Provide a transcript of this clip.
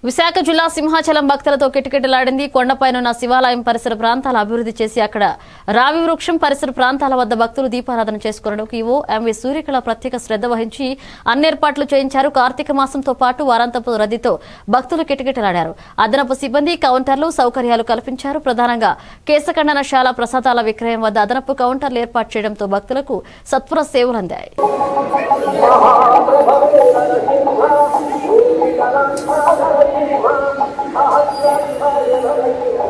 విశాఖ జిల్లా సింహాచలం భక్తులతో కిటకిటలాడింది కొండపైనున్న శివాలయం పరిసర ప్రాంతాల అభివృద్ధి చేసి అక్కడ రావి వృక్షం పరిసర ప్రాంతాల వద్ద భక్తులు దీపారాధన చేసుకున్నకు ఈవో ఎంవి సూర్యకళ ప్రత్యేక శ్రద్ధ వహించి అన్ని ఏర్పాట్లు చేయించారు కార్తీక మాసంతో పాటు వారాంతపు రద్దీతో భక్తులు కిటకిటలాడారు అదనపు సిబ్బంది కౌంటర్లు సౌకర్యాలు కల్పించారు ప్రధానంగా కేశఖండనశాల ప్రసాదాల విక్రయం వద్ద అదనపు కౌంటర్లు ఏర్పాటు చేయడంతో భక్తులకు సత్వర సేవలు అందాయి ఆ